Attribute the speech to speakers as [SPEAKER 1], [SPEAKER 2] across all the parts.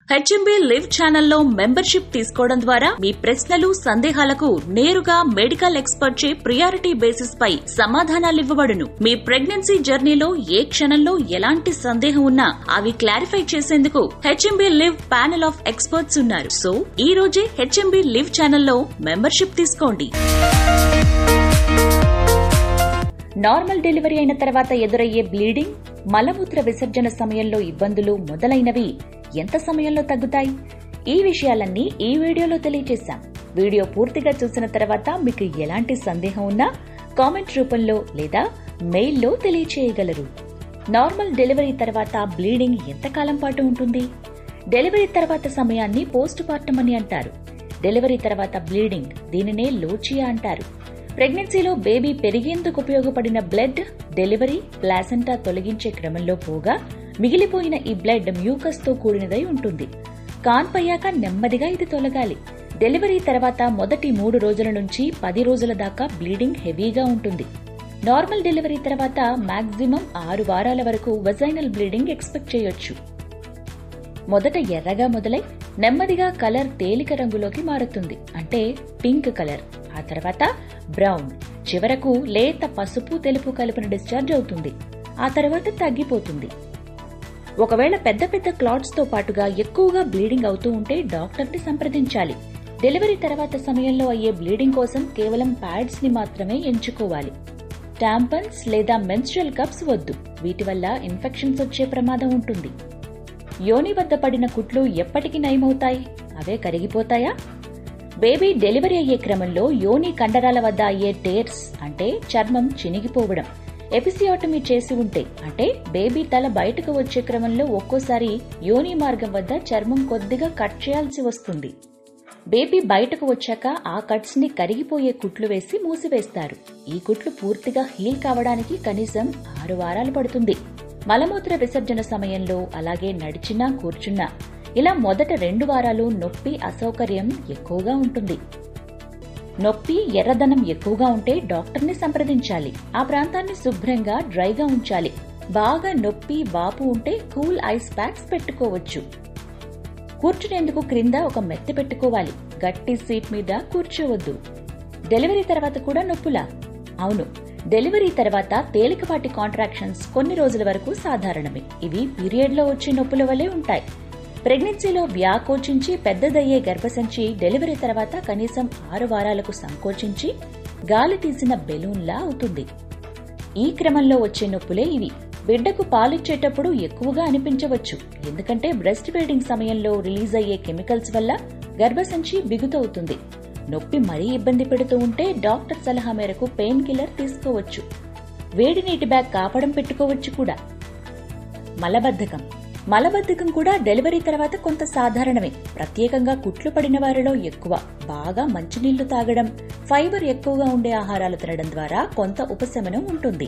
[SPEAKER 1] HMB live ఛానల్లో membership తీసుకోవడం ద్వారా మీ ప్రశ్నలు సందేహాలకు నేరుగా మెడికల్ ఎక్స్పర్ట్ చే ప్రియారిటీ బేసిస్ పై సమాధానాలు ఇవ్వబడును మీ ప్రెగ్నెన్సీ జర్నీలో ఏ క్షణంలో ఎలాంటి సందేహం ఉన్నా అవి క్లారిఫై చేసేందుకు HMB live panel of experts ఉన్నారు సో ఈ రోజే హెచ్ఎంబీ లివ్ ఛానల్లో మెంబర్షిప్ తీసుకోండి నార్మల్ డెలివరీ అయిన తర్వాత ఎదురయ్యే బ్లీడింగ్ మలమూత్ర విసర్జన సమయంలో ఇబ్బందులు మొదలైనవి ఎంత సమయంలో తగ్గుతాయి ఈ విషయాలన్నీ ఈ వీడియోలో తెలియజేశాం వీడియో పూర్తిగా చూసిన తర్వాత మీకు ఎలాంటి సందేహం ఉన్నా కామెంట్ రూపంలో లేదా మెయిల్లో తెలియచేయగలరు నార్మల్ డెలివరీ తర్వాత బ్లీడింగ్ ఎంతకాలం పాటు ఉంటుంది డెలివరీ తర్వాత సమయాన్ని పోస్ట్ పార్టం అని అంటారు డెలివరీ తర్వాత బ్లీడింగ్ దీనినే లోచియా అంటారు ప్రెగ్నెన్సీలో బేబీ పెరిగేందుకు ఉపయోగపడిన బ్లడ్ డెలివరీ ప్లాసెంటా తొలగించే క్రమంలో పోగా మిగిలిపోయిన ఈ బ్లడ్ మ్యూకస్ తో కూడినదై ఉంటుంది కాన్పయ్యాక నెమ్మదిగా ఇది తొలగాలి డెలివరీ తర్వాత మొదటి మూడు రోజుల నుంచి పది రోజుల దాకా బ్లీడింగ్ హెవీగా ఉంటుంది నార్మల్ డెలివరీ తర్వాత మాక్సిమం ఆరు వారాల వరకు వజైనల్ బ్లీడింగ్ ఎక్స్పెక్ట్ చేయొచ్చు మొదట ఎర్రగా మొదలై నెమ్మదిగా కలర్ తేలిక రంగులోకి మారుతుంది అంటే పింక్ కలర్ ఆ తర్వాత బ్రౌన్ చివరకు లేత పసుపు తెలుపు కలిపిన డిశ్చార్జ్ అవుతుంది ఆ తర్వాత తగ్గిపోతుంది ఒకవేళ పెద్ద పెద్ద క్లాట్స్ తో పాటుగా ఎక్కువగా బ్లీడింగ్ అవుతూ ఉంటే డాక్టర్ ని సంప్రదించాలి డెలివరీ తర్వాత సమయంలో అయ్యే బ్లీడింగ్ కోసం కేవలం ప్యాడ్స్ ని మాత్రమే ఎంచుకోవాలి టాంపన్స్ లేదా మెన్స్ట్రల్ కప్స్ వద్దు వీటి వల్ల ఇన్ఫెక్షన్స్ వచ్చే ప్రమాదం ఉంటుంది యోని వద్ద పడిన కుట్లు ఎప్పటికి నయమవుతాయి అవే కరిగిపోతాయా బేబీ డెలివరీ అయ్యే క్రమంలో యోని కండరాల వద్ద అయ్యే టేర్స్ అంటే చర్మం చినిగిపోవడం ఎపిసియాటమీ చేసి ఉంటే అంటే బేబీ తల బయటకు వచ్చే క్రమంలో ఒక్కోసారి యోని మార్గం వద్ద చర్మం కొద్దిగా కట్ చేయాల్సి వస్తుంది బేబీ బయటకు వచ్చాక ఆ కట్స్ ని కరిగిపోయే కుట్లు వేసి మూసివేస్తారు ఈ కుట్లు పూర్తిగా హీల్ కావడానికి కనీసం ఆరు వారాలు పడుతుంది మలమూత్ర విసర్జన సమయంలో అలాగే నడిచినా కూర్చున్నా ఇలా మొదట రెండు వారాలు నొప్పి అసౌకర్యం ఎక్కువగా ఉంటుంది నొప్పి ఎర్రదనం ఎక్కువగా ఉంటే డాక్టర్ని సంప్రదించాలి ఆ ప్రాంతాన్ని శుభ్రంగా డ్రైగా ఉంచాలి బాగా నొప్పి వాపు ఉంటే కూల్ ఐస్ ప్యాక్స్ పెట్టుకోవచ్చు కూర్చునేందుకు క్రింద ఒక మెత్త పెట్టుకోవాలి గట్టి సీట్ మీద కూర్చోవద్దు డెలివరీ తర్వాత కూడా నొప్పులా అవును డెలివరీ తర్వాత తేలికపాటి కాంట్రాక్షన్స్ కొన్ని రోజుల వరకు సాధారణమే ఇవి పీరియడ్ లో వచ్చే నొప్పుల వలె ఉంటాయి ప్రెగ్నెన్సీలో వ్యాకోచించి పెద్దదయ్యే గర్భసంచి డెలివరీ తర్వాత కనీసం ఆరు వారాలకు సంకోచించి గాలి తీసిన బెలూన్లా అవుతుంది ఈ క్రమంలో వచ్చే నొప్పులే ఇవి బిడ్డకు పాలిచ్చేటప్పుడు ఎక్కువగా అనిపించవచ్చు ఎందుకంటే బ్రెస్ట్ ఫీడింగ్ సమయంలో రిలీజ్ అయ్యే కెమికల్స్ వల్ల గర్భసంచి బిగుతవుతుంది నొప్పి మరీ ఇబ్బంది పెడుతూ ఉంటే డాక్టర్ సలహా మేరకు పెయిన్ కిల్లర్ తీసుకోవచ్చు వేడి నీటి బ్యాగ్ కాపడం పెట్టుకోవచ్చు కూడా మలబద్ధకం మలబద్ధకం కూడా డెలివరీ తర్వాత కొంత సాధారణమే ప్రత్యేకంగా కుట్లు పడిన వారిలో ఎక్కువ బాగా మంచినీళ్లు తాగడం ఫైబర్ ఎక్కువగా ఉండే ఆహారాలు తినడం ద్వారా కొంత ఉపశమనం ఉంటుంది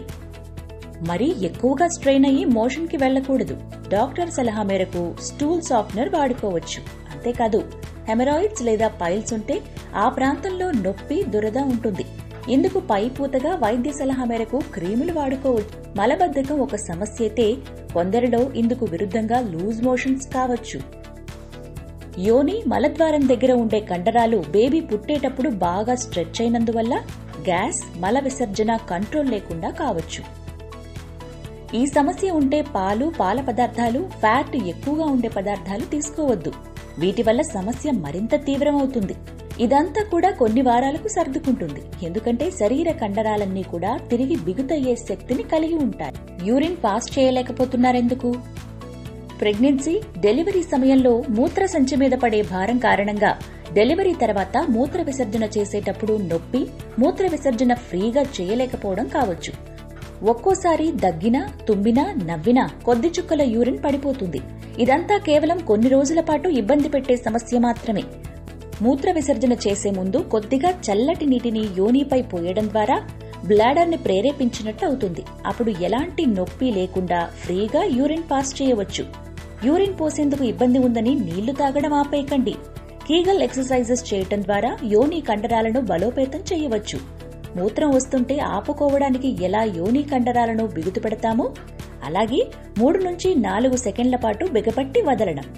[SPEAKER 1] మరీ ఎక్కువగా స్ట్రెయిన్ అయ్యి మోషన్ కి వెళ్లకూడదు డాక్టర్ సలహా మేరకు స్టూల్ సాఫ్ట్నర్ వాడుకోవచ్చు అంతేకాదు హెమరాయిడ్స్ లేదా పైల్స్ ఉంటే ఆ ప్రాంతంలో నొప్పి దురద ఉంటుంది ఇందుకు పై పూతగా వైద్య సలహా మేరకు క్రీములు వాడుకోవచ్చు మలబద్ధకం ఒక సమస్య అయితే కొందరిలో ఇందుకు విరుద్ధంగా లూజ్ మోషన్స్ కావచ్చు యోని మలద్వారం దగ్గర ఉండే కండరాలు బేబీ పుట్టేటప్పుడు బాగా స్ట్రెచ్ అయినందువల్ల గ్యాస్ మల విసర్జన కంట్రోల్ లేకుండా కావచ్చు ఈ సమస్య ఉంటే పాలు పాల పదార్థాలు ఫ్యాట్ ఎక్కువగా ఉండే పదార్థాలు తీసుకోవద్దు వీటి వల్ల సమస్య మరింత తీవ్రమవుతుంది ఇదంతా కూడా కొన్ని వారాలకు సర్దుకుంటుంది ఎందుకంటే శరీర కండరాలన్నీ కూడా తిరిగి బిగుతయ్యే శక్తిని కలిగి ఉంటాయి యూరిన్ పాస్ చేయలేకపోతున్నారెందుకు ప్రెగ్నెన్సీ డెలివరీ సమయంలో మూత్ర సంచి మీద పడే భారం కారణంగా డెలివరీ తర్వాత మూత్ర విసర్జన చేసేటప్పుడు నొప్పి మూత్ర విసర్జన ఫ్రీగా చేయలేకపోవడం కావచ్చు ఒక్కోసారి దగ్గినా తుమ్మినా నవ్వినా కొద్ది చుక్కల యూరిన్ పడిపోతుంది ఇదంతా కేవలం కొన్ని రోజుల పాటు ఇబ్బంది పెట్టే సమస్య మాత్రమే మూత్ర విసర్జన చేసే ముందు కొద్దిగా చల్లటి నీటిని యోనిపై పోయడం ద్వారా బ్లాడర్ ని ప్రేరేపించినట్టు అవుతుంది అప్పుడు ఎలాంటి నొప్పి లేకుండా ఫ్రీగా యూరిన్ పాస్ చేయవచ్చు యూరిన్ పోసేందుకు ఇబ్బంది ఉందని నీళ్లు తాగడం ఆపేయకండి కీగల్ ఎక్సర్సైజెస్ చేయటం ద్వారా యోని కండరాలను బలోపేతం చేయవచ్చు మూత్రం వస్తుంటే ఆపుకోవడానికి ఎలా యోని కండరాలను బిగుతు పెడతామో అలాగే మూడు నుంచి నాలుగు సెకండ్ల పాటు బిగపట్టి వదలడం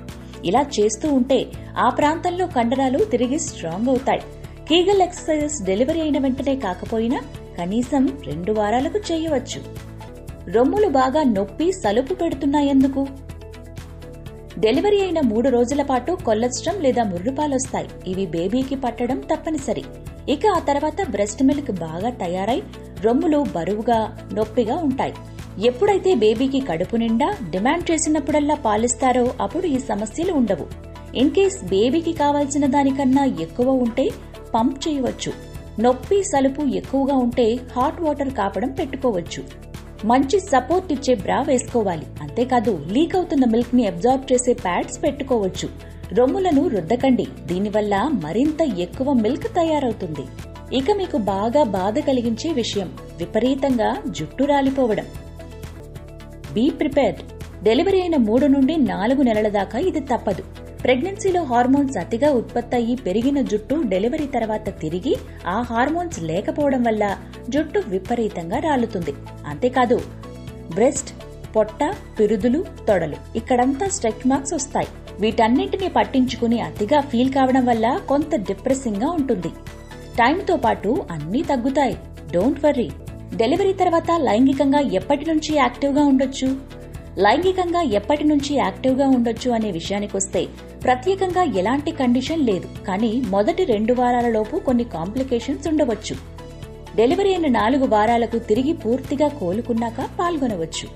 [SPEAKER 1] ఇలా చేస్తూ ఉంటే ఆ ప్రాంతంలో కండరాలు తిరిగి స్ట్రాంగ్ అవుతాయి కీగల్ ఎక్సర్సైజెస్ డెలివరీ అయిన వెంటనే కాకపోయినా కనీసం రెండు వారాలకు చేయవచ్చు రొమ్ములు బాగా నొప్పి సలుపు పెడుతున్నాయందుకు డెలివరీ అయిన మూడు రోజుల పాటు కొల్లెస్ట్రం లేదా ముర్రుపాలొస్తాయి ఇవి బేబీకి పట్టడం తప్పనిసరి ఇక ఆ తర్వాత బ్రెస్ట్ మిల్క్ బాగా తయారై రొమ్ములు బరువుగా నొప్పిగా ఉంటాయి ఎప్పుడైతే బేబీకి కడుపు నిండా డిమాండ్ చేసినప్పుడల్లా పాలిస్తారో అప్పుడు ఈ సమస్యలు ఉండవు ఇన్ కేస్ బేబీకి కావాల్సిన దానికన్నా ఎక్కువ ఉంటే పంప్ చేయవచ్చు నొప్పి సలుపు ఎక్కువగా ఉంటే హాట్ వాటర్ కాపడం పెట్టుకోవచ్చు మంచి సపోర్ట్ ఇచ్చే బ్రా వేసుకోవాలి అంతేకాదు లీక్ అవుతున్న మిల్క్ ని అబ్జార్బ్ చేసే ప్యాడ్స్ పెట్టుకోవచ్చు రొమ్ములను రుద్దకండి దీనివల్ల మరింత ఎక్కువ మిల్క్ తయారవుతుంది ఇక మీకు బాగా బాధ కలిగించే విషయం విపరీతంగా జుట్టు రాలిపోవడం బీ ప్రిపేర్డ్ డెలివరీ అయిన మూడు నుండి నాలుగు నెలల దాకా ఇది తప్పదు ప్రెగ్నెన్సీలో హార్మోన్స్ అతిగా ఉత్పత్తి అయ్యి పెరిగిన జుట్టు డెలివరీ తర్వాత తిరిగి ఆ హార్మోన్స్ లేకపోవడం వల్ల జుట్టు విపరీతంగా రాలుతుంది అంతేకాదు బ్రెస్ట్ పొట్ట పిరుదులు తొడలు ఇక్కడంతా స్ట్రెక్ మార్క్స్ వస్తాయి వీటన్నింటినీ పట్టించుకుని అతిగా ఫీల్ కావడం వల్ల కొంత డిప్రెసింగ్ గా ఉంటుంది టైంతో పాటు అన్నీ తగ్గుతాయి డోంట్ వర్రీ డెలివరీ తర్వాత లైంగికంగా ఎప్పటి నుంచి యాక్టివ్గా ఉండొచ్చు లైంగికంగా ఎప్పటి నుంచి యాక్టివ్గా ఉండొచ్చు అనే విషయానికొస్తే ప్రత్యేకంగా ఎలాంటి కండిషన్ లేదు కానీ మొదటి రెండు వారాలలోపు కొన్ని కాంప్లికేషన్స్ ఉండవచ్చు డెలివరీ అయిన నాలుగు వారాలకు తిరిగి పూర్తిగా కోలుకున్నాక పాల్గొనవచ్చు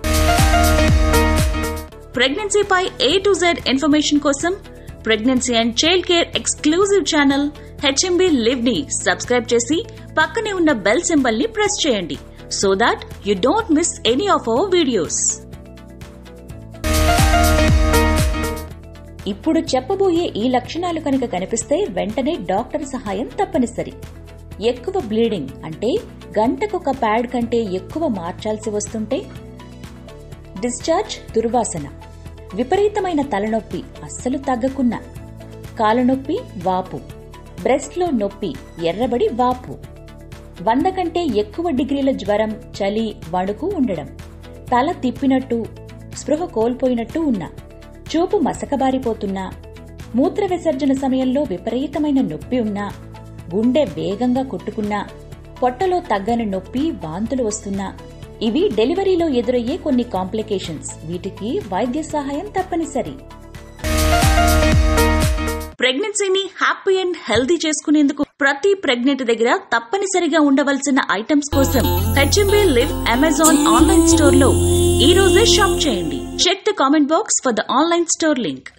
[SPEAKER 1] ప్రెగ్నెన్సీపై ఏ టు జెడ్ ఇన్ఫర్మేషన్ కోసం pregnancy and child care exclusive channel HMB Live ని సబ్స్క్రైబ్ చేసి పక్కనే ఉన్న బెల్ సింబల్ ని ప్రెస్ చేయండి so that you don't miss any of our videos ఇప్పుడు చెప్పబోయే ఈ లక్షణాలు కనుక కనిపిస్తే వెంటనే డాక్టర్ సహాయం తప్పనిసరి ఎక్కువ బ్లీడింగ్ అంటే గంటకొక ప్యాడ్ కంటే ఎక్కువ మార్చాల్సి వస్తుంటే డిశ్చార్జ్ దుర్వాసన విపరీతమైన తలనొప్పి అస్సలు తగ్గకున్నా కాలునొప్పి వాపు బ్రెస్ట్లో నొప్పి ఎర్రబడి వాపు వంద కంటే ఎక్కువ డిగ్రీల జ్వరం చలి వణుకు ఉండడం తల తిప్పినట్టు స్పృహ కోల్పోయినట్టు ఉన్నా చూపు మసకబారిపోతున్నా మూత్ర విసర్జన సమయంలో విపరీతమైన నొప్పి ఉన్నా గుండె వేగంగా కొట్టుకున్నా పొట్టలో తగ్గని నొప్పి వాంతులు వస్తున్నా ఇవి డెలివరీలో ఎదురయ్యే కొన్ని కాంప్లికేషన్స్ వీటికి వైద్య సహాయం తప్పనిసరి ప్రెగ్నెన్సీని హ్యాపీ అండ్ హెల్దీ చేసుకునేందుకు ప్రతి ప్రెగ్నెంట్ దగ్గర తప్పనిసరిగా ఉండవలసిన ఐటమ్స్ కోసం HMB Live Amazon online store లో ఈ రోజే షాప్ చేయండి check the comment box for the online store link